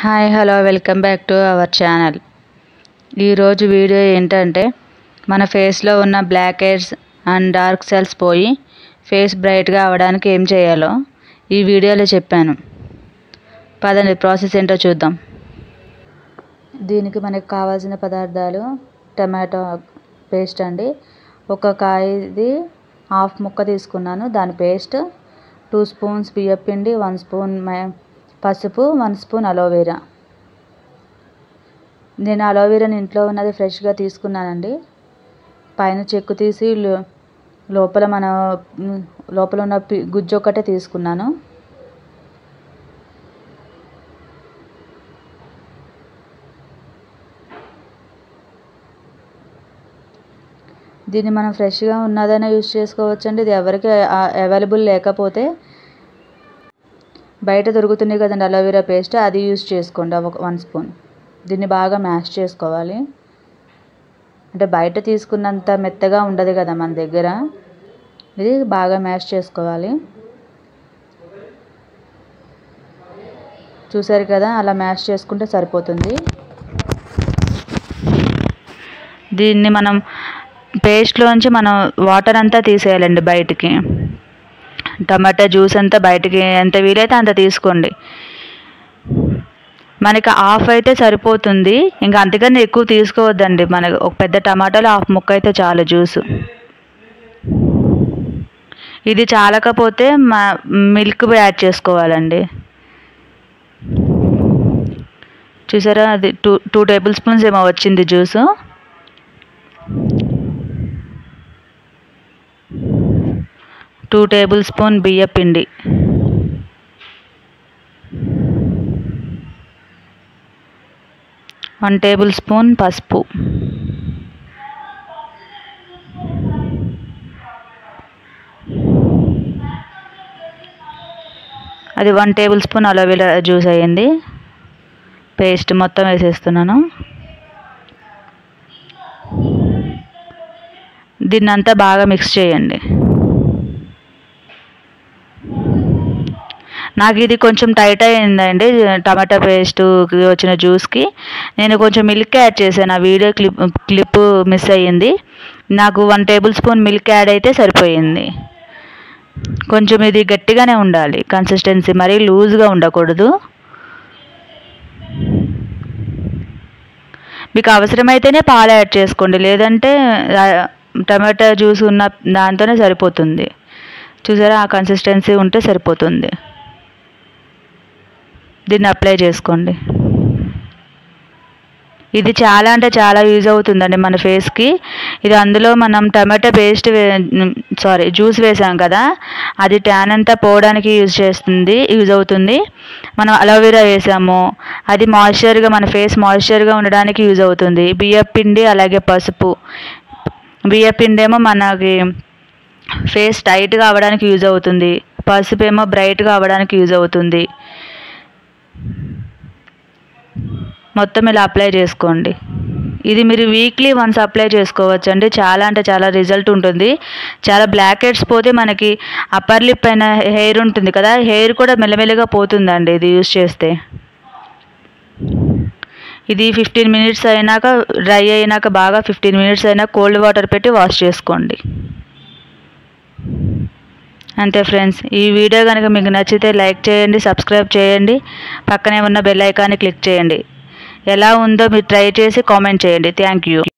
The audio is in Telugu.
hi hello welcome back to our channel ఈరోజు వీడియో ఏంటంటే మన ఫేస్లో ఉన్న black heads and dark cells పోయి ఫేస్ బ్రైట్గా అవ్వడానికి ఏం చేయాలో ఈ వీడియోలో చెప్పాను పదండి ప్రాసెస్ ఏంటో చూద్దాం దీనికి మనకు కావాల్సిన పదార్థాలు టమాటో పేస్ట్ అండి ఒక కాయది హాఫ్ ముక్క తీసుకున్నాను దాని పేస్ట్ టూ స్పూన్స్ బియ్యపిండి వన్ స్పూన్ పసుపు వన్ స్పూన్ అలోవెరా నేను అలోవెరాని ఇంట్లో ఉన్నది ఫ్రెష్గా తీసుకున్నానండి పైన చెక్కు తీసి లో- లోపల మన మ్, లోపల ఉన్న పి- గుజ్జు ఒక్కటే తీసుకున్నాను దీన్ని మనం ఫ్రెష్గా ఉన్నదైనా యూస్ చేసుకోవచ్చండి ఇది ఎవరికి అవైలబుల్ లేకపోతే బయట దొరుకుతుంది కదండి అలోవెరా పేస్ట్ అది యూస్ చేసుకోండి ఒక వన్ స్పూన్ దీన్ని బాగా మ్యాష్ చేసుకోవాలి అంటే బయట తీసుకున్నంత మెత్తగా ఉండదు కదా మన దగ్గర ఇది బాగా మ్యాష్ చేసుకోవాలి చూసారు కదా అలా మ్యాష్ చేసుకుంటే సరిపోతుంది దీన్ని మనం పేస్ట్లోంచి మనం వాటర్ అంతా తీసేయాలండి బయటికి టమాటా జ్యూస్ అంతా బయటికి ఎంత వీలైతే అంత తీసుకోండి మనకి హాఫ్ అయితే సరిపోతుంది ఇంకా అంతకన్నా ఎక్కువ తీసుకోవద్దండి మనకు ఒక పెద్ద టమాటాలో హాఫ్ ముక్క అయితే చాలు జ్యూస్ ఇది చాలకపోతే మా మిల్క్ యాడ్ చేసుకోవాలండి చూసారా అది టూ టూ టేబుల్ స్పూన్స్ ఏమో వచ్చింది జ్యూసు టూ టేబుల్ స్పూన్ బియ్య పిండి వన్ టేబుల్ స్పూన్ పసుపు అది one tablespoon aloe vera juice అయ్యింది పేస్ట్ మొత్తం వేసేస్తున్నాను దీన్ని అంతా బాగా మిక్స్ చేయండి నాకు ఇది కొంచెం టైట్ అయిందండి టమాటా పేస్ట్ వచ్చిన జ్యూస్కి నేను కొంచెం మిల్క్ యాడ్ చేశాను ఆ వీడియో క్లిప్ క్లిప్ మిస్ అయ్యింది నాకు one tablespoon milk add అయితే సరిపోయింది కొంచెం ఇది గట్టిగానే ఉండాలి కన్సిస్టెన్సీ మరీ లూజ్గా ఉండకూడదు మీకు అవసరమైతేనే పాలు యాడ్ చేసుకోండి లేదంటే ఆ, టమాటా జ్యూస్ ఉన్న దాంతోనే సరిపోతుంది చూసారా ఆ కన్సిస్టెన్సీ ఉంటే సరిపోతుంది దీన్ని అప్లై చేసుకోండి ఇది చాలా అంటే చాలా యూజ్ అవుతుందండి మన ఫేస్కి ఇది అందులో మనం టమాటా పేస్ట్ సారీ జ్యూస్ వేసాం కదా అది ట్యాన్ అంతా పోవడానికి యూజ్ చేస్తుంది యూజ్ అవుతుంది మనం అలోవెరా వేసాము అది మాయిశ్చర్గా మన ఫేస్ మాయిశ్చర్గా ఉండడానికి యూజ్ అవుతుంది బియ్యం పిండి అలాగే పసుపు బియ్యం పిండి ఏమో మనకి ఫేస్ టైట్గా అవ్వడానికి యూజ్ అవుతుంది పసుపు ఏమో బ్రైట్గా అవ్వడానికి యూజ్ అవుతుంది మొత్తం ఇలా అప్లై చేసుకోండి ఇది మీరు వీక్లీ వన్స్ అప్లై చేసుకోవచ్చు అండి చాలా అంటే చాలా రిజల్ట్ ఉంటుంది చాలా బ్లాక్ హెడ్స్ పోతే మనకి అప్పర్ లిప్ పైన హెయిర్ ఉంటుంది కదా హెయిర్ కూడా మెల్లమెల్లగా పోతుందండి ఇది యూస్ చేస్తే ఇది ఫిఫ్టీన్ మినిట్స్ అయినాక డ్రై అయినాక బాగా ఫిఫ్టీన్ మినిట్స్ అయినా కోల్డ్ వాటర్ పెట్టి వాష్ చేసుకోండి అంతే ఫ్రెండ్స్ ఈ వీడియో కనుక మీకు నచ్చితే లైక్ చేయండి సబ్స్క్రైబ్ చేయండి పక్కనే ఉన్న బెల్ ఐకాన్ని క్లిక్ చేయండి ఎలా ఉందో మీరు ట్రై చేసి కామెంట్ చేయండి థ్యాంక్ యూ